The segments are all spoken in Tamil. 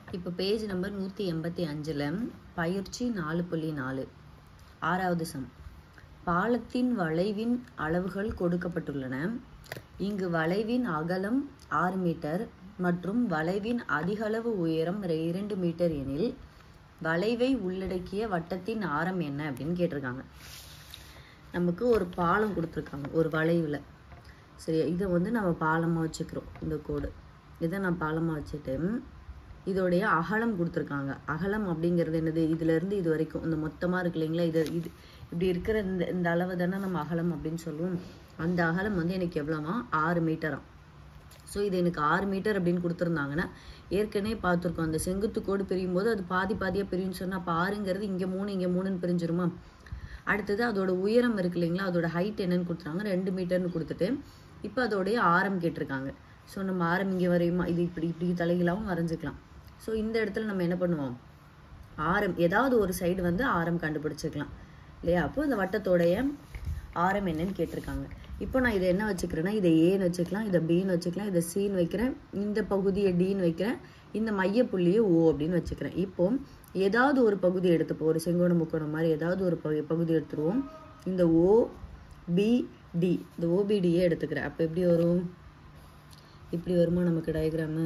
இப்போ பேஜ் நம்பர் நூற்றி எண்பத்தி அஞ்சில் பயிற்சி நாலு புள்ளி நாலு ஆறாவது சம் பாலத்தின் வளைவின் அளவுகள் கொடுக்கப்பட்டுள்ளன இங்கு வளைவின் அகலம் ஆறு மீட்டர் மற்றும் வளைவின் அதிகளவு உயரம் ரெ- இரண்டு மீட்டர் எனில் வளைவை உள்ளடக்கிய வட்டத்தின் ஆரம் என்ன அப்படின்னு கேட்டிருக்காங்க நமக்கு ஒரு பாலம் கொடுத்துருக்காங்க ஒரு வளைவில் சரியா இதை வந்து நம்ம பாலமாக வச்சுக்கிறோம் இந்த கோடு இதை நான் பாலமாக வச்சுட்டு இதோடைய அகலம் கொடுத்துருக்காங்க அகலம் அப்படிங்கிறது என்னது இதுலேருந்து இது வரைக்கும் இந்த மொத்தமாக இருக்கு இல்லைங்களா இது இது இப்படி இருக்கிற இந்த இந்த அளவு தானே நம்ம அகலம் அப்படின்னு சொல்லுவோம் அந்த அகலம் வந்து எனக்கு எவ்வளோவா ஆறு மீட்டராம் ஸோ இது எனக்கு ஆறு மீட்டர் அப்படின்னு கொடுத்துருந்தாங்கன்னா ஏற்கனவே பார்த்துருக்கோம் அந்த செங்குத்து கோடு பிரியும் போது அது பாதி பாதியாக பிரியும்னு சொன்னால் அப்போ ஆறுங்கிறது இங்கே மூணு இங்கே மூணுன்னு பிரிஞ்சிருமா அடுத்தது அதோட உயரம் இருக்கு இல்லைங்களா அதோட ஹைட் என்னன்னு கொடுத்துருக்காங்க ரெண்டு மீட்டர்னு கொடுத்துட்டு இப்போ அதோடைய ஆரம் கேட்டிருக்காங்க ஸோ நம்ம ஆரம் இங்கே வரையுமா இது இப்படி இப்படி தலைகளாகவும் வரைஞ்சிக்கலாம் ஸோ இந்த இடத்துல நம்ம என்ன பண்ணுவோம் ஆரம் ஏதாவது ஒரு சைடு வந்து ஆரம் கண்டுபிடிச்சிக்கலாம் இல்லையா அப்போ இந்த வட்டத்தோடைய ஆரம் என்னன்னு கேட்டிருக்காங்க இப்போ நான் இதை என்ன வச்சுக்கிறேன்னா இதை ஏன்னு வச்சுக்கலாம் இதை பின்னு வச்சுக்கலாம் இதை சின்னு வைக்கிறேன் இந்த பகுதியை டின்னு வைக்கிறேன் இந்த மைய புள்ளியை ஓ அப்படின்னு வச்சுக்கிறேன் இப்போ ஏதாவது ஒரு பகுதி எடுத்துப்போம் ஒரு செங்கோண முக்கோணம் மாதிரி ஏதாவது ஒரு பகு- பகுதி எடுத்துருவோம் இந்த ஓ பி டி இந்த ஓபிடியே எடுத்துக்கிறேன் அப்போ எப்படி வரும் இப்படி வருமா நமக்கு டயக்ராமு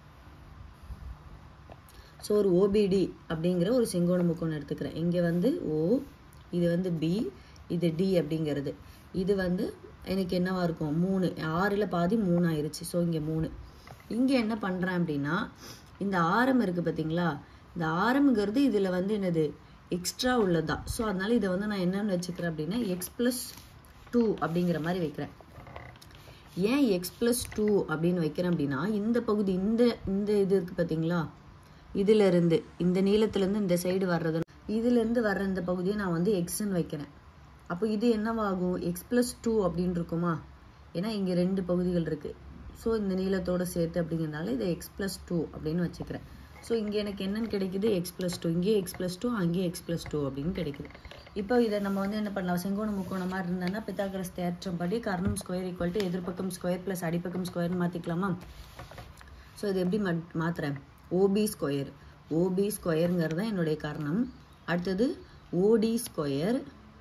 ஸோ ஒரு ஓபிடி அப்படிங்கிற ஒரு செங்கோண முக்கோணம் எடுத்துக்கிறேன் இங்கே வந்து ஓ இது வந்து பி இது டி அப்படிங்கிறது இது வந்து எனக்கு என்னவா இருக்கும் மூணு ஆறில் பாதி மூணு ஆயிருச்சு ஸோ இங்கே மூணு இங்கே என்ன பண்ணுறேன் அப்படின்னா இந்த ஆரம் இருக்குது பார்த்தீங்களா இந்த ஆரம்ங்கிறது இதில் வந்து என்னது எக்ஸ்ட்ரா உள்ளதா ஸோ அதனால இதை வந்து நான் என்னன்னு வச்சுக்கிறேன் அப்படின்னா எக்ஸ் ப்ளஸ் டூ அப்படிங்கிற மாதிரி வைக்கிறேன் ஏன் எக்ஸ் ப்ளஸ் டூ அப்படின்னு வைக்கிறேன் அப்படின்னா இந்த பகுதி இந்த இந்த இது இருக்குது பார்த்தீங்களா இதுல இருந்து இந்த நீளத்துலேருந்து இந்த சைடு வர்றது இதுலேருந்து வர்ற இந்த பகுதியை நான் வந்து எக்ஸ்ன்னு வைக்கிறேன் அப்போ இது என்னவாகும் எக்ஸ் ப்ளஸ் டூ அப்படின்னு இருக்குமா ஏன்னா இங்கே ரெண்டு பகுதிகள் இருக்குது ஸோ இந்த நீளத்தோட சேர்த்து அப்படிங்கிறனால இதை எக்ஸ் ப்ளஸ் டூ அப்படின்னு வச்சுக்கிறேன் ஸோ இங்கே எனக்கு என்னன்னு கிடைக்குது எக்ஸ் ப்ளஸ் டூ இங்கேயே எக்ஸ் ப்ளஸ் டூ அங்கேயே எக்ஸ் ப்ளஸ் டூ அப்படின்னு கிடைக்குது இப்போ இதை நம்ம வந்து என்ன பண்ணலாம் செங்கோண முக்கோணம் மாதிரி இருந்ததுன்னா பித்தாகரஸ் தேற்றம் படி கர்ணம் ஸ்கொயர் ஈக்குவல் டு எதிர்பக்கம் ஸ்கொயர் ப்ளஸ் அடிப்பக்கம் ஸ்கொயர்னு மாற்றிக்கலாமா ஸோ இது எப்படி மா மாத்துறேன் ஓபி ஸ்கொயர் ஓபி ஸ்கொயருங்கிறது தான் என்னுடைய காரணம் அடுத்தது ஓடி ஸ்கொயர்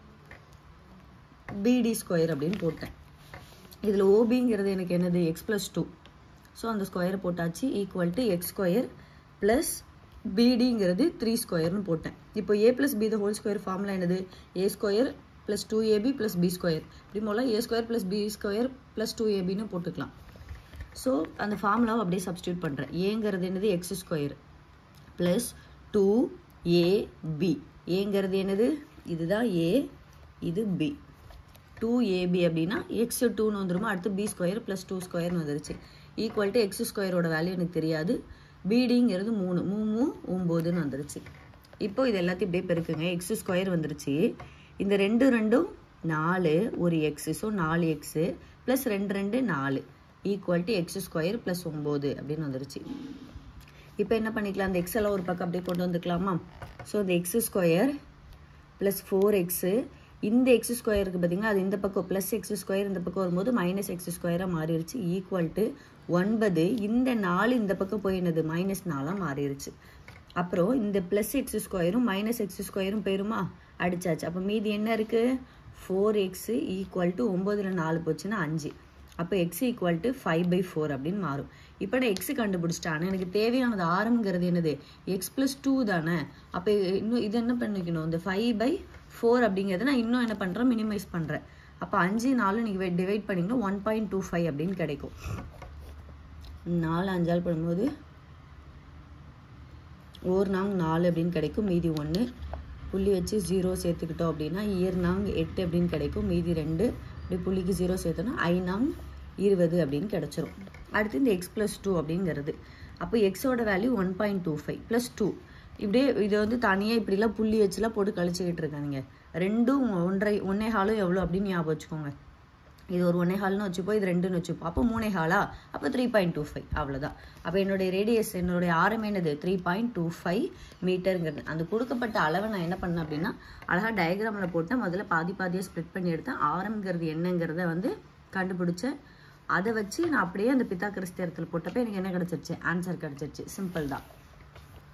பிடி ஸ்கொயர் அப்படின்னு போட்டேன் இதில் ஓபிங்கிறது எனக்கு என்னது எக்ஸ் ப்ளஸ் டூ ஸோ அந்த ஸ்கொயர் போட்டாச்சு equal to x square plus பிடிங்கிறது த்ரீ ஸ்கொயர்னு போட்டேன் இப்போ A plus B the whole square formula என்னது A square plus two AB plus B square இப்படி மூலம் A square plus B square plus two ஏபின்னு போட்டுக்கலாம் ஸோ அந்த ஃபார்முலாவை அப்படியே சப்ஸ்டியூட் பண்ணுறேன் ஏங்கிறது என்னது x square plus two AB ஏங்கிறது என்னது இதுதான் ஏ இது பி டூ ஏபி அப்படின்னா எக்ஸ் டூன்னு வந்துருமா அடுத்து பி ஸ்கொயர் ப்ளஸ் டூ ஸ்கொயர்னு வந்துருச்சு ஈக்குவல் டு எக்ஸ் ஸ்கொயரோட வேல்யூ எனக்கு தெரியாது பிடிங்கிறது மூணு மூணு ஒம்போதுன்னு வந்துருச்சு இப்போ இது எல்லாத்தையும் இப்படியே பெருக்குங்க எக்ஸ் ஸ்கொயர் வந்துருச்சு இந்த ரெண்டு ரெண்டும் நாலு ஒரு எக்ஸ் ஸோ நாலு எக்ஸு ப்ளஸ் ரெண்டு ரெண்டு நாலு equal to x square plus ஒம்பது அப்படின்னு வந்துருச்சு இப்போ என்ன பண்ணிக்கலாம் அந்த எக்ஸ் எல்லாம் ஒரு பக்கம் அப்படியே கொண்டு வந்துக்கலாமா ஸோ இந்த x square plus four x இந்த எக்ஸ் ஸ்கொயர் இருக்குது பார்த்தீங்களா அது இந்த பக்கம் ப்ளஸ் எக்ஸ் ஸ்கொயர் இந்த பக்கம் வரும்போது மைனஸ் எக்ஸ் ஸ்கொயராக மாறிடுச்சு ஈக்குவல் டு ஒன்பது இந்த நாலு இந்த பக்கம் போய் என்னது மைனஸ் நாலாக மாறிடுச்சு அப்புறம் இந்த ப்ளஸ் எக்ஸ் ஸ்கொயரும் மைனஸ் எக்ஸ் ஸ்கொயரும் போயிருமா அடிச்சாச்சு அப்போ மீதி என்ன இருக்குது ஃபோர் எக்ஸு ஈக்குவல் டு ஒம்போதில் நாலு போச்சுன்னா அஞ்சு அப்போ x equal to five by four அப்படின்னு மாறும் இப்போ நான் எக்ஸ் கண்டுபிடிச்சிட்டானே எனக்கு தேவையானது ஆரம்ங்கிறது என்னது எக்ஸ் ப்ளஸ் டூ தானே அப்போ இன்னும் இது என்ன பண்ணிக்கணும் இந்த ஃபைவ் பை ஃபோர் அப்படிங்கிறத நான் இன்னும் என்ன பண்ணுறேன் மினிமைஸ் பண்ணுறேன் அப்போ அஞ்சு நாலு நீங்கள் டிவைட் பண்ணிங்கன்னா ஒன் பாயிண்ட் டூ ஃபைவ் அப்படின்னு கிடைக்கும் நாலு அஞ்சால் பண்ணும்போது ஓர் நாங் நாலு அப்படின்னு கிடைக்கும் மீதி ஒன்று புள்ளி வச்சு ஜீரோ சேர்த்துக்கிட்டோம் அப்படின்னா இயர் நாங் எட்டு அப்படின்னு கிடைக்கும் மீதி ரெண்டு இப்படி புள்ளிக்கு ஜீரோ சேர்த்தோன்னா ஐ நாங் இருபது அப்படின்னு கிடைச்சிரும் அடுத்து இந்த எக்ஸ் ப்ளஸ் டூ அப்படிங்கிறது அப்போ எக்ஸோட value one point two five plus two இப்படியே இதை வந்து தனியாக இப்படிலாம் புள்ளி வச்சுலாம் போட்டு கழிச்சுக்கிட்டு இருக்காங்க ரெண்டும் ஒன்றரை ஒன்னே ஹாலும் எவ்வளோ அப்படின்னு ஞாபகம் வச்சுக்கோங்க இது ஒரு ஒன்னே ஹால்னு வச்சுப்போம் இது ரெண்டுன்னு வச்சுப்போம் அப்போ மூணே ஹாலா அப்போ த்ரீ பாயிண்ட் டூ ஃபைவ் அவ்வளோதான் அப்போ என்னுடைய ரேடியஸ் என்னுடைய ஆரம் என்னது த்ரீ பாயிண்ட் டூ ஃபைவ் மீட்டருங்கிறது அந்த கொடுக்கப்பட்ட அளவை நான் என்ன பண்ணேன் அப்படின்னா அழகாக டயக்ராமில் போட்டேன் முதல்ல பாதி பாதியாக ஸ்ப்ளிட் பண்ணி எடுத்தேன் ஆரம்ங்கிறது என்னங்கிறத வந்து கண்டுபிடிச்சேன் அதை வச்சு நான் அப்படியே அந்த பித்தாக்கரஸ் தேரத்தில் போட்டப்போ எனக்கு என்ன கிடச்சிருச்சு ஆன்சர் கிடச்சிருச்சு சிம்பிள் தான்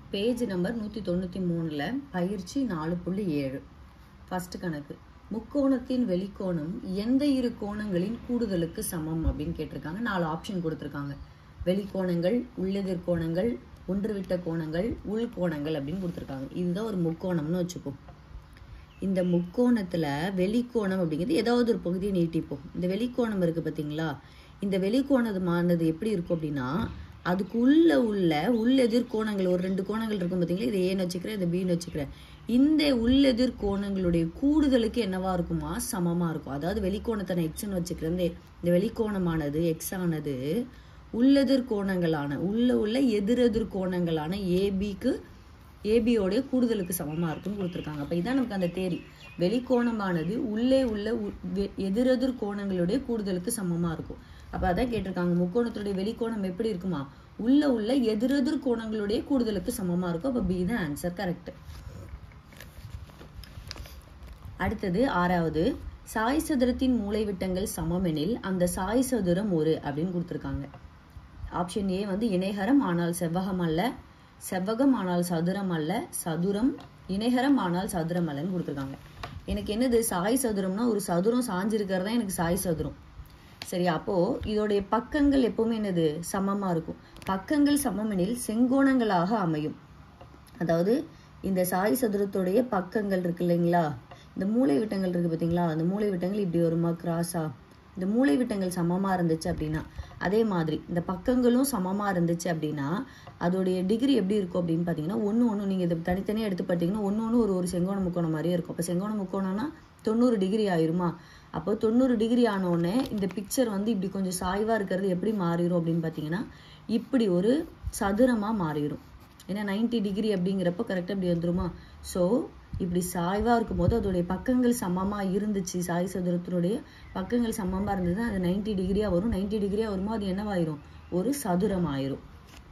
பேஜ் நம்பர் நூற்றி தொண்ணூற்றி மூணில் பயிற்சி நாலு புள்ளி ஏழு ஃபர்ஸ்ட் கணக்கு முக்கோணத்தின் வெளிக்கோணம் எந்த இரு கோணங்களின் கூடுதலுக்கு சமம் அப்படின்னு கேட்டிருக்காங்க நாலு ஆப்ஷன் கொடுத்துருக்காங்க வெளிக்கோணங்கள் உள்ளெதிர் கோணங்கள் ஒன்றுவிட்ட கோணங்கள் உள் கோணங்கள் அப்படின்னு கொடுத்துருக்காங்க இதுதான் ஒரு முக்கோணம்னு வச்சுப்போம் இந்த முக்கோணத்துல வெளிக்கோணம் அப்படிங்கிறது ஏதாவது ஒரு பகுதியை நீட்டிப்போம் இந்த வெளிக்கோணம் இருக்கு பார்த்தீங்களா இந்த வெளிக்கோணமானது எப்படி இருக்கும் அப்படின்னா அதுக்கு உள்ள உள்ள உள்ளெதிர் கோணங்கள் ஒரு ரெண்டு கோணங்கள் இருக்கும் பார்த்தீங்களா இதை ஏன்னு வச்சுக்கிறேன் இதை பின்னு வச்சுக்கிறேன் இந்த உள்ளெதிர் கோணங்களுடைய கூடுதலுக்கு என்னவா இருக்குமா சமமா இருக்கும் அதாவது வெளிக்கோணத்தை நான் எக்ஸ்ன்னு வச்சுக்கிறேன் இந்த இந்த வெளிக்கோணமானது எக்ஸ் ஆனது உள்ளெதிர் கோணங்களான உள்ள உள்ள எதிரெதிர் கோணங்களான ஏபிக்கு ஏபியோடைய கூடுதலுக்கு சமமா இருக்குன்னு கொடுத்துருக்காங்க அப்ப இதான் நமக்கு அந்த தேரி வெளிக்கோணமானது உள்ளே உள்ள உ- வெ- எதிரெதிர் கோணங்களுடைய கூடுதலுக்கு சமமா இருக்கும் அப்ப அதான் கேட்டிருக்காங்க முக்கோணத்துடைய வெளிக்கோணம் எப்படி இருக்குமா உள்ள உள்ள எதிரெதிர் கோணங்களுடைய கூடுதலுக்கு சமமா இருக்கும் அப்ப பி தான் ஆன்சர் கரெக்ட் அடுத்தது ஆறாவது சாய் சதுரத்தின் மூலைவிட்டங்கள் சமமெனில் அந்த சாய் சதுரம் ஒரு அப்படின்னு கொடுத்துருக்காங்க ஆப்ஷன் ஏ வந்து இணைகரம் ஆனால் செவ்வகம் அல்ல செவ்வகம் ஆனால் சதுரம் அல்ல சதுரம் இணைகரம் ஆனால் சதுரம் அல்லன்னு கொடுத்துருக்காங்க எனக்கு என்னது சாய் சதுரம்னா ஒரு சதுரம் சாஞ்சிருக்கிறதா எனக்கு சாய் சதுரம் சரி அப்போ இதோடைய பக்கங்கள் எப்பவுமே என்னது சமமா இருக்கும் பக்கங்கள் சமமெனில் செங்கோணங்களாக அமையும் அதாவது இந்த சாய் சதுரத்துடைய பக்கங்கள் இருக்கு இல்லைங்களா இந்த மூளை விட்டங்கள் இருக்கு பார்த்தீங்களா அந்த மூளை விட்டங்கள் இப்படி வருமா கிராஸா இந்த மூளை விட்டங்கள் சமமா இருந்துச்சு அப்படின்னா அதே மாதிரி இந்த பக்கங்களும் சமமா இருந்துச்சு அப்படின்னா அதோடைய டிகிரி எப்படி இருக்கும் அப்படின்னு பார்த்தீங்கன்னா ஒன்று ஒன்று நீங்கள் இதை தனித்தனியாக எடுத்து பார்த்தீங்கன்னா ஒன்று ஒன்று ஒரு ஒரு செங்கோண முக்கோணம் மாதிரியே இருக்கும் அப்போ செங்கோண முக்கோணம்னா தொண்ணூறு டிகிரி ஆயிருமா அப்போ தொண்ணூறு டிகிரி ஆனோடனே இந்த பிக்சர் வந்து இப்படி கொஞ்சம் சாய்வா இருக்கிறது எப்படி மாறிடும் அப்படின்னு பார்த்தீங்கன்னா இப்படி ஒரு சதுரமா மாறிடும் ஏன்னா 90 டிகிரி அப்படிங்கிறப்ப கரெக்டாக இப்படி வந்துருமா ஸோ இப்படி சாய்வா இருக்கும்போது அதோடைய பக்கங்கள் சமமா இருந்துச்சு சாய் சதுரத்தினுடைய பக்கங்கள் சமமா இருந்ததுன்னா அது 90 டிகிரியா வரும் 90 டிகிரியா வருமோ அது என்னவாயிரும் ஒரு சதுரம் ஆயிரும்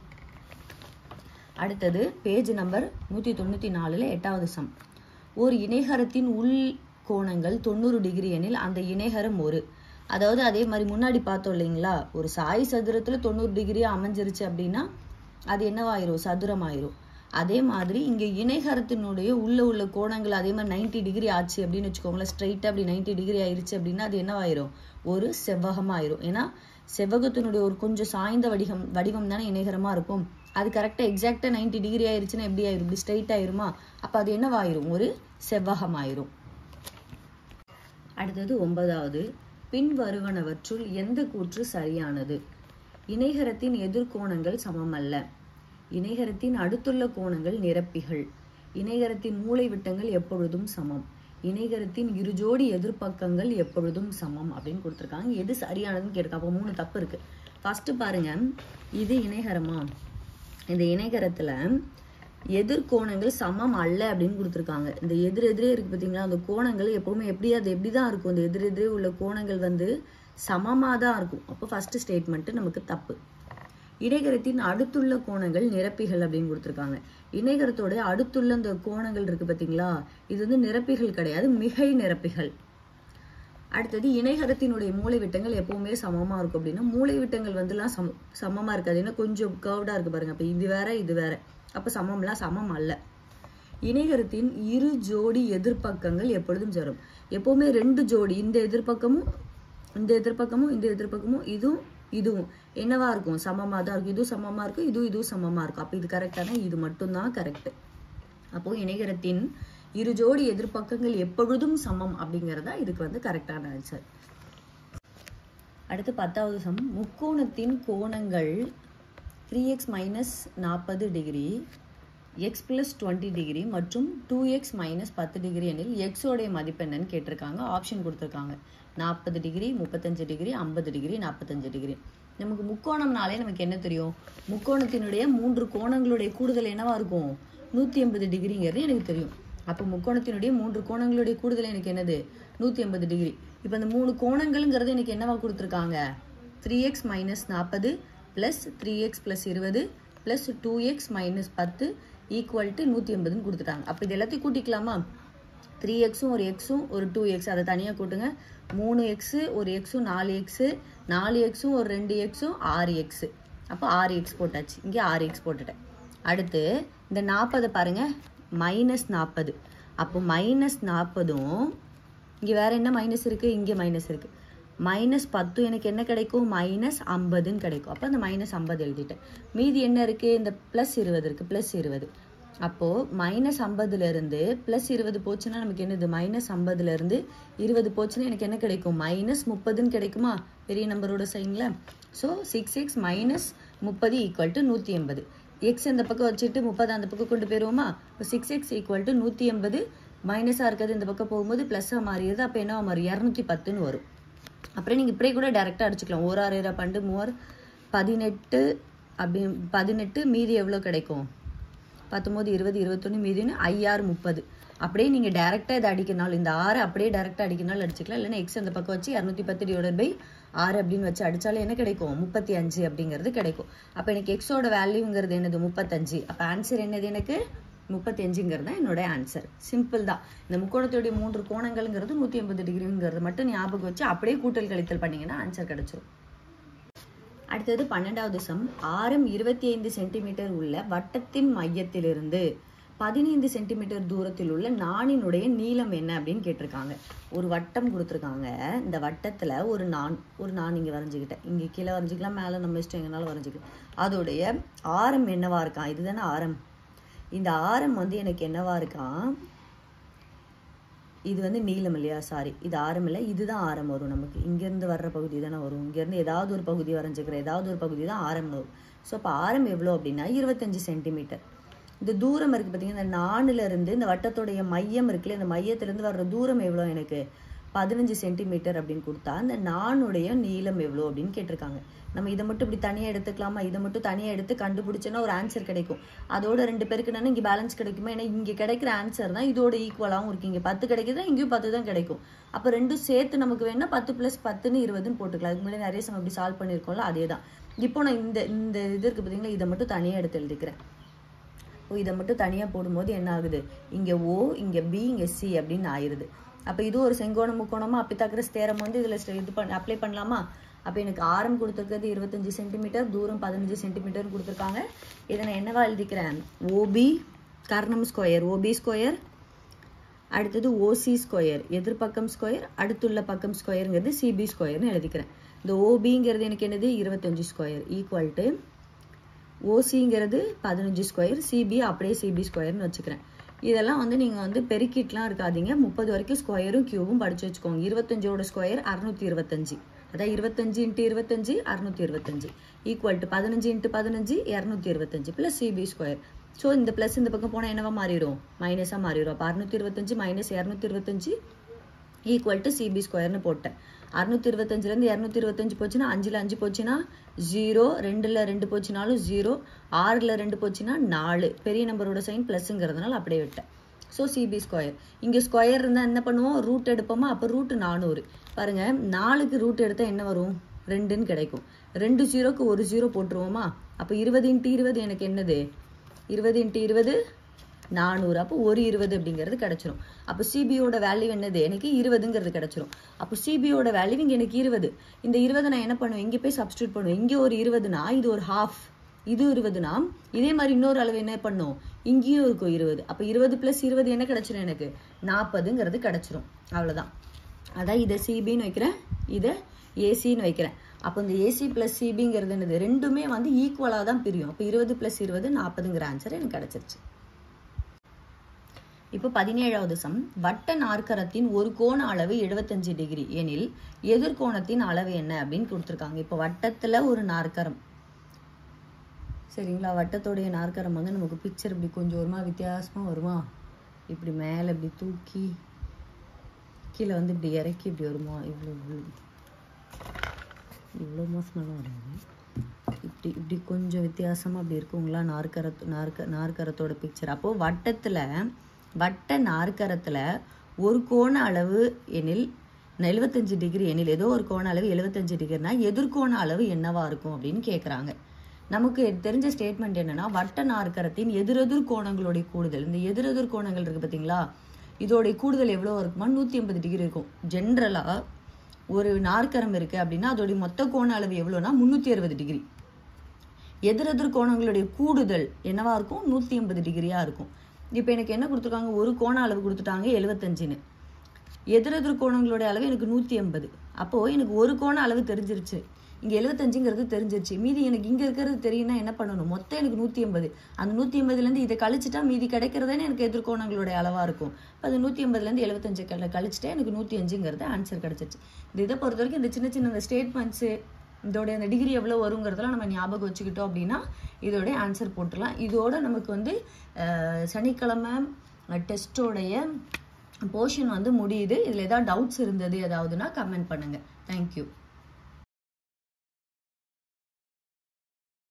அடுத்தது பேஜ் நம்பர் நூற்றி தொண்ணூற்றி நாலில் எட்டாவது சம் ஒரு இணைகரத்தின் உள் கோணங்கள் தொண்ணூறு டிகிரி எனில் அந்த இணைகரம் ஒரு அதாவது அதே மாதிரி முன்னாடி பார்த்தோம் இல்லைங்களா ஒரு சாய் சதுரத்தில் தொண்ணூறு டிகிரியா அமைஞ்சிருச்சு அப்படின்னா அது என்னவாயிரும் சதுரமாயிரும் அதே மாதிரி இங்க இணைகரத்தினுடைய உள்ள உள்ள கோணங்கள் அதே மாதிரி 90 டிகிரி ஆச்சு அப்படின்னு வச்சுக்கோங்களேன் ஸ்ட்ரைட்டாக அப்படி 90 டிகிரி ஆயிருச்சு அப்படின்னா அது என்னவாயிரும் ஒரு செவ்வகமாயிரும் ஏன்னா செவ்வகத்தினுடைய ஒரு கொஞ்சம் சாய்ந்த வடிவம் வடிவம் தானே இணைகரமா இருக்கும் அது கரெக்டாக எக்ஸாக்டாக 90 டிகிரி ஆயிருச்சுன்னா எப்படி ஆயிரும் இப்படி ஸ்ட்ரைட் ஆயிருமா அப்போ அது என்னவாயிரும் ஒரு செவ்வகமாயிரும் அடுத்தது ஒன்பதாவது பின்வருவனவற்றுள் எந்த கூற்று சரியானது இணைகரத்தின் எதிர்கோணங்கள் சமமல்ல இணைகரத்தின் அடுத்துள்ள கோணங்கள் நிரப்பிகள் இணைகரத்தின் மூலை விட்டங்கள் எப்பொழுதும் சமம் இணைகரத்தின் இரு ஜோடி எதிர்ப்பக்கங்கள் எப்பொழுதும் சமம் அப்படின்னு கொடுத்துருக்காங்க எது சரியானதுன்னு கேட்டிருக்காங்க அப்போ மூணு தப்பு இருக்கு ஃபர்ஸ்ட் பாருங்க இது இணைகரமா இந்த இணைகரத்துல எதிர்கோணங்கள் சமம் அல்ல அப்படின்னு கொடுத்துருக்காங்க இந்த எதிர் எதிரே இருக்கு பார்த்தீங்களா அந்த கோணங்கள் எப்பவுமே எப்படி அது எப்படி தான் இருக்கும் இந்த எதிர் எதிரே உள்ள கோணங்கள் வந்து சமமாக தான் இருக்கும் அப்போ ஃபர்ஸ்ட் ஸ்டேட்மெண்ட் நமக்கு தப்பு இணைகரத்தின் அடுத்துள்ள கோணங்கள் நிரப்பிகள் அப்படின்னு கொடுத்துருக்காங்க இணைகரத்தோட அடுத்துள்ள இந்த கோணங்கள் இருக்கு பார்த்தீங்களா இது வந்து நிரப்பிகள் கிடையாது மிகை நிரப்பிகள் அடுத்தது இணைகரத்தினுடைய மூளை விட்டங்கள் எப்பவுமே சமமா இருக்கும் அப்படின்னா மூளை விட்டங்கள் வந்துலாம் சம சமமா இருக்காது ஏன்னா கொஞ்சம் கர்வ்டா இருக்கு பாருங்க அப்ப இது வேற இது வேற அப்ப சமம்லாம் சமம் அல்ல இணைகரத்தின் இரு ஜோடி எதிர்ப்பக்கங்கள் எப்பொழுதும் சேரும் எப்பவுமே ரெண்டு ஜோடி இந்த எதிர்ப்பக்கமும் இந்த எதிர்ப்பக்கமும் இந்த எதிர்ப்பக்கமும் இதுவும் இதுவும் என்னவா இருக்கும் சமமா தான் இருக்கும் இதுவும் சமமா இருக்கும் இதுவும் இதுவும் சமமா இருக்கும் அப்ப இது கரெக்டான இது மட்டும்தான் கரெக்ட் அப்போ இணைகரத்தின் இரு ஜோடி எதிர்ப்பக்கங்கள் எப்பொழுதும் சமம் அப்படிங்கறதா இதுக்கு வந்து கரெக்டான ஆன்சர் அடுத்து பத்தாவது சம் முக்கோணத்தின் கோணங்கள் த்ரீ எக்ஸ் மைனஸ் நாற்பது degree x plus twenty degree மற்றும் டூ எக்ஸ் மைனஸ் பத்து டிகிரி எனில் எக்ஸோடைய மதிப்பு என்னன்னு கேட்டிருக்காங்க ஆப்ஷன் கொடுத்துருக்காங்க நாற்பது டிகிரி முப்பத்தஞ்சு டிகிரி ஐம்பது டிகிரி நாற்பத்தஞ்சு டிகிரி நமக்கு முக்கோணம்னாலே நமக்கு என்ன தெரியும் முக்கோணத்தினுடைய மூன்று கோணங்களுடைய கூடுதல் என்னவா இருக்கும் நூற்றி எண்பது டிகிரிங்கிறது எனக்கு தெரியும் அப்போ முக்கோணத்தினுடைய மூன்று கோணங்களுடைய கூடுதல் எனக்கு என்னது நூற்றி எண்பது டிகிரி இப்போ அந்த மூணு கோணங்கள்ங்கிறது எனக்கு என்னவா கொடுத்துருக்காங்க த்ரீ எக்ஸ் மைனஸ் நாற்பது ப்ளஸ் த்ரீ எக்ஸ் ப்ளஸ் இருபது ப்ளஸ் டூ எக்ஸ் மைனஸ் பத்து ஈக்குவல் டு நூற்றி எண்பதுன்னு கொடுத்துட்டாங்க அப்போ இது எல்லாத்தையும் கூட்டிக்கலாமா த்ரீ எக்ஸும் ஒரு எக்ஸும் ஒரு டூ எக்ஸ் அதை தனியாக கூட்டுங்க மூணு எக்ஸு ஒரு எக்ஸும் நாலு எக்ஸு நாலு எக்ஸும் ஒரு ரெண்டு எக்ஸும் ஆறு எக்ஸு அப்போ ஆறு எக்ஸ் போட்டாச்சு இங்கே ஆறு எக்ஸ் போட்டுட்டேன் அடுத்து இந்த நாற்பதை பாருங்க மைனஸ் நாற்பது அப்போ மைனஸ் நாற்பதும் இங்கே வேற என்ன மைனஸ் இருக்கு இங்கே மைனஸ் இருக்கு மைனஸ் பத்து எனக்கு என்ன கிடைக்கும் மைனஸ் ஐம்பதுன்னு கிடைக்கும் அப்போ அந்த மைனஸ் ஐம்பது எழுதிட்டேன் மீதி என்ன இருக்கு இந்த ப்ளஸ் இருபது இருக்கு ப்ளஸ் இருபது அப்போ மைனஸ் ஐம்பதுல இருந்து ப்ளஸ் இருபது போச்சுன்னா நமக்கு என்னது மைனஸ் ஐம்பதுல இருந்து இருபது போச்சுன்னா எனக்கு என்ன கிடைக்கும் மைனஸ் முப்பதுன்னு கிடைக்குமா பெரிய நம்பரோட சைன்ல ஸோ சிக்ஸ் எக்ஸ் மைனஸ் முப்பது ஈக்குவல் டு நூற்றி எண்பது எக்ஸ் இந்த பக்கம் வச்சுட்டு முப்பது அந்த பக்கம் கொண்டு போயிருவோமா இப்போ சிக்ஸ் எக்ஸ் ஈக்குவல் டு நூற்றி எண்பது மைனஸாக இருக்கிறது இந்த பக்கம் போகும்போது ப்ளஸ்ஸாக மாறிடுது அப்போ என்ன மாறும் இரநூத்தி பத்துன்னு வரும் அப்புறம் நீங்கள் இப்படியே கூட டேரெக்டாக அடிச்சுக்கலாம் ஒரு ஆறு இரு பண்டு மூவர் பதினெட்டு அப்படி பதினெட்டு மீதி எவ்வளோ கிடைக்கும் பத்தொம்போது இருபது இருபத்தொன்று மீதின்னு ஐயாறு முப்பது அப்படியே நீங்கள் டேரெக்டாக இதை அடிக்கனாலும் இந்த ஆறு அப்படியே டேரெக்டாக அடிக்கனாலும் அடிச்சுக்கலாம் இல்லைன்னா எக்ஸ் அந்த பக்கம் வச்சு இரநூத்தி பத்து டிவைட் பை ஆறு அப்படின்னு வச்சு அடித்தாலும் என்ன கிடைக்கும் முப்பத்தி அஞ்சு அப்படிங்கிறது கிடைக்கும் அப்போ எனக்கு எக்ஸோட வேல்யூங்கிறது என்னது முப்பத்தஞ்சு அப்போ ஆன்சர் என்னது எனக்கு முப்பத்தி அஞ்சுங்கிறது தான் என்னோட ஆன்சர் சிம்பிள் தான் இந்த முக்கோணத்துடைய மூன்று கோணங்கள்ங்கிறது நூற்றி எண்பது டிகிரிங்கிறது மட்டும் ஞாபகம் வச்சு அப்படியே கூட்டல் கழித்தல் பண்ணீங்கன்னா ஆன்சர் கிடைச்சிரும் அடுத்தது பன்னெண்டாவது சம் ஆரம் இருபத்தி ஐந்து சென்டிமீட்டர் உள்ள வட்டத்தின் மையத்திலிருந்து பதினைந்து சென்டிமீட்டர் தூரத்தில் உள்ள நாணினுடைய நீளம் என்ன அப்படின்னு கேட்டிருக்காங்க ஒரு வட்டம் கொடுத்துருக்காங்க இந்த வட்டத்தில் ஒரு நான் ஒரு நான் இங்கே வரைஞ்சிக்கிட்டேன் இங்கே கீழே வரைஞ்சிக்கலாம் மேலே நம்ம இஷ்டம் எங்கனாலும் வரைஞ்சிக்கலாம் அதோடைய ஆரம் என்னவா இருக்கான் இதுதானே ஆரம் இந்த ஆரம் வந்து எனக்கு என்னவா இருக்கான் இது வந்து நீளம் இல்லையா சாரி இது ஆரம் இல்லை இதுதான் ஆரம் வரும் நமக்கு இங்கேருந்து வர்ற பகுதி தானே வரும் இங்கேருந்து ஏதாவது ஒரு பகுதி வரைஞ்சிக்கிற ஏதாவது ஒரு பகுதி தான் ஆரம் வரும் ஸோ அப்போ ஆரம் எவ்வளோ அப்படின்னா இருபத்தஞ்சு சென்டிமீட்டர் இந்த தூரம் இருக்குது பார்த்தீங்கன்னா இந்த நாணுல இருந்து இந்த வட்டத்துடைய மையம் இருக்குல்ல இந்த மையத்திலேருந்து வர்ற தூரம் எவ்வளோ எனக்கு பதினஞ்சு சென்டிமீட்டர் அப்படின்னு கொடுத்தா இந்த நாணுடைய நீளம் எவ்வளோ அப்படின்னு கேட்டிருக்காங்க நம்ம இதை மட்டும் இப்படி தனியாக எடுத்துக்கலாமா இதை மட்டும் தனியாக எடுத்து கண்டுபிடிச்சோன்னா ஒரு ஆன்சர் கிடைக்கும் அதோட ரெண்டு பேருக்கு என்னன்னா இங்கே பேலன்ஸ் கிடைக்குமா ஏன்னா இங்கே கிடைக்கிற ஆன்சர் தான் இதோட ஈக்குவலாகவும் இருக்கு இங்கே பத்து கிடைக்குதுன்னா இங்கேயும் பத்து தான் கிடைக்கும் அப்போ ரெண்டும் சேர்த்து நமக்கு வேணா பத்து ப்ளஸ் பத்துன்னு இருபதுன்னு போட்டுக்கலாம் அதுக்கு முன்னாடி நிறைய சம் இப்படி சால்வ் பண்ணியிருக்கோம்ல அதே தான் இப்போ நான் இந்த இந்த இது இருக்குது பார்த்தீங்களா இதை மட்டும் தனியாக எடுத்து எழுதிக்கிறேன் ஓ இதை மட்டும் தனியாக போடும்போது என்ன ஆகுது இங்கே ஓ இங்கே பி இங்கே சி அப்படின்னு ஆயிடுது அப்போ இது ஒரு செங்கோணம் முக்கோணமா அப்பித்தாக்கிரஸ் தேரம் வந்து இதில் இது பண்ண அப்ளை பண்ணலாமா அப்போ எனக்கு ஆரம் கொடுத்துருக்கிறது இருபத்தஞ்சி சென்டிமீட்டர் தூரம் பதினஞ்சு சென்டிமீட்டர் கொடுத்துருக்காங்க இதை நான் என்னவா எழுதிக்கிறேன் ஓபி கர்ணம் ஸ்கொயர் ஓபி ஸ்கொயர் அடுத்தது ஓசி ஸ்கொயர் எதிர்பக்கம் ஸ்கொயர் அடுத்துள்ள பக்கம் ஸ்கொயருங்கிறது சிபி ஸ்கொயர்னு எழுதிக்கிறேன் இந்த ஓபிங்கிறது எனக்கு என்னது இருபத்தஞ்சு ஸ்கொயர் ஈக்குவல் டு ஓசிங்கிறது பதினஞ்சு ஸ்கொயர் சிபி அப்படியே சிபி ஸ்கொயர்னு வச்சுக்கிறேன் இதெல்லாம் வந்து நீங்கள் வந்து பெருக்கிட்டுலாம் இருக்காதீங்க முப்பது வரைக்கும் ஸ்கொயரும் கியூவும் படிச்சு வச்சுக்கோங்க இருபத்தஞ்சோட ஸ்கொயர் அறுநூத்தி இருபத்தஞ்சு அதான் இருபத்தஞ்சு இன்ட்டு இருபத்தஞ்சு அறுநூத்தி இருபத்தஞ்சு ஈக்குவல் டு பதினஞ்சு இன்ட்டு பதினஞ்சு இரநூத்தி இருபத்தஞ்சு ப்ளஸ் சிபி ஸ்கொயர் ஸோ இந்த ப்ளஸ் இந்த பக்கம் போனால் என்னவா மாறிடும் மைனஸாக மாறிடும் அப்போ அறுநூத்தி இருபத்தஞ்சு மைனஸ் இரநூத்தி இருபத்தஞ்சு ஈக்குவல் டு சிபி ஸ்கொயர்னு போட்டேன் அறுநூத்தி இருபத்தஞ்சுலேருந்து இரநூத்தி இருபத்தஞ்சு போச்சுன்னா அஞ்சில் அஞ்சு போச்சுன்னா ஜீரோ ரெண்டில் ரெண்டு போச்சுனாலும் ஜீரோ ஆறில் ரெண்டு போச்சுன்னா நாலு பெரிய நம்பரோட சைன் ப்ளஸ்ங்கிறதுனால அப்படியே விட்டேன் ஸோ சிபி ஸ்கொயர் இங்கே ஸ்கொயர் இருந்தால் என்ன பண்ணுவோம் ரூட் எடுப்போமா அப்போ ரூட் நானூறு பாருங்க நாலுக்கு ரூட் எடுத்தால் என்ன வரும் ரெண்டுன்னு கிடைக்கும் ரெண்டு ஜீரோக்கு ஒரு ஜீரோ போட்டுருவோமா அப்போ இருபது இன்ட்டு இருபது எனக்கு என்னது இருபது இன்ட்டு இருபது நானூறு அப்போ ஒரு இருபது அப்படிங்கிறது கிடைச்சிரும் அப்போ சிபியோட வேல்யூ என்னது எனக்கு இருபதுங்கிறது கிடைச்சிரும் அப்போ சிபியோட வேல்யூ இங்கே எனக்கு இருபது இந்த இருபதை நான் என்ன பண்ணுவேன் இங்கே போய் சப்ஸ்டியூட் பண்ணுவேன் இங்கே ஒரு இருபதுனா இது ஒரு ஹாஃப் இது இருபதுனா இதே மாதிரி இன்னொரு அளவு என்ன பண்ணும் இங்கேயும் இருக்கும் இருபது அப்போ இருபது ப்ளஸ் இருபது என்ன கிடைச்சிரும் எனக்கு நாற்பதுங்கிறது கிடைச்சிரும் அவ்வளோதான் அதான் இதை சிபின்னு வைக்கிறேன் இதை ஏசின்னு வைக்கிறேன் அப்போ இந்த ஏசி ப்ளஸ் சிபிங்கிறது என்னது ரெண்டுமே வந்து ஈக்குவலாக தான் பிரியும் அப்போ இருபது ப்ளஸ் இருபது நாற்பதுங்கிற ஆன்சர் எனக்கு கிடைச்சிருச்சு இப்போ பதினேழாவது சம் வட்ட நாற்கரத்தின் ஒரு கோண அளவு எழுபத்தஞ்சு டிகிரி எனில் எதிர்கோணத்தின் அளவு என்ன அப்படின்னு கொடுத்துருக்காங்க இப்போ வட்டத்தில் ஒரு நாற்கரம் சரிங்களா வட்டத்தோடைய நாற்கரம் வந்து நமக்கு பிக்சர் இப்படி கொஞ்சம் வருமா வித்தியாசமாக வருமா இப்படி மேலே இப்படி தூக்கி கீழே வந்து இப்படி இறக்கி இப்படி வருமா இவ்வளோ இவ்வளோ இவ்வளோ மோசமெல்லாம் வராது இப்படி இப்படி கொஞ்சம் வித்தியாசமாக அப்படி இருக்குங்களா நாற்கரத் நாற்க நாற்கரத்தோட பிக்சர் அப்போது வட்டத்தில் வட்ட நாற்கரத்தில் ஒரு கோண அளவு எனில் எழுபத்தஞ்சு டிகிரி எனில் ஏதோ ஒரு கோண அளவு எழுபத்தஞ்சு டிகிரினா எதிர்கோண அளவு என்னவா இருக்கும் அப்படின்னு கேட்குறாங்க நமக்கு தெரிஞ்ச ஸ்டேட்மெண்ட் என்னன்னா வட்ட நாற்கரத்தின் எதிரெதிர் கோணங்களுடைய கூடுதல் இந்த எதிரெதிர் கோணங்கள் இருக்குது பார்த்தீங்களா இதோடைய கூடுதல் எவ்வளோ இருக்குமா நூற்றி ஐம்பது டிகிரி இருக்கும் ஜென்ரலாக ஒரு நாற்கரம் இருக்குது அப்படின்னா அதோடைய மொத்த கோண அளவு எவ்வளோனா முந்நூற்றி அறுபது டிகிரி எதிரெதிர் கோணங்களுடைய கூடுதல் என்னவா இருக்கும் நூற்றி எண்பது டிகிரியாக இருக்கும் இப்போ எனக்கு என்ன கொடுத்துருக்காங்க ஒரு கோண அளவு கொடுத்துட்டாங்க எழுபத்தஞ்சுன்னு எதிரெதிர் கோணங்களுடைய அளவு எனக்கு நூற்றி எண்பது அப்போது எனக்கு ஒரு கோண அளவு தெரிஞ்சிருச்சு இங்கே எழுபத்தஞ்சுங்கிறது தெரிஞ்சிருச்சு மீதி எனக்கு இங்கே இருக்கிறது தெரியும்னா என்ன பண்ணணும் மொத்தம் எனக்கு நூற்றி எண்பது அந்த நூற்றி எண்பதுலேருந்து இதை கழிச்சிட்டா மீதி கிடைக்கிறதானே எனக்கு எதிர்கோணங்களுடைய அளவாக இருக்கும் இப்போ அது நூற்றி எண்பதுலேருந்து எழுபத்தஞ்சு கல கழிச்சிட்டா எனக்கு நூற்றி அஞ்சுங்கிறது ஆன்சர் கிடச்சிருச்சு இந்த இதை பொறுத்த வரைக்கும் இந்த சின்ன சின்ன இந்த ஸ்டேட்மெண்ட்ஸு இதோட அந்த டிகிரி எவ்வளோ வருங்கிறதெல்லாம் நம்ம ஞாபகம் வச்சுக்கிட்டோம் அப்படின்னா இதோட ஆன்சர் போட்டுடலாம் இதோட நமக்கு வந்து அஹ், சனிக்கிழமை டெஸ்ட்டோடைய போர்ஷன் வந்து முடியுது இதில் ஏதாவது டவுட்ஸ் இருந்தது ஏதாவதுன்னா கமெண்ட் பண்ணுங்கள் தேங்க்யூ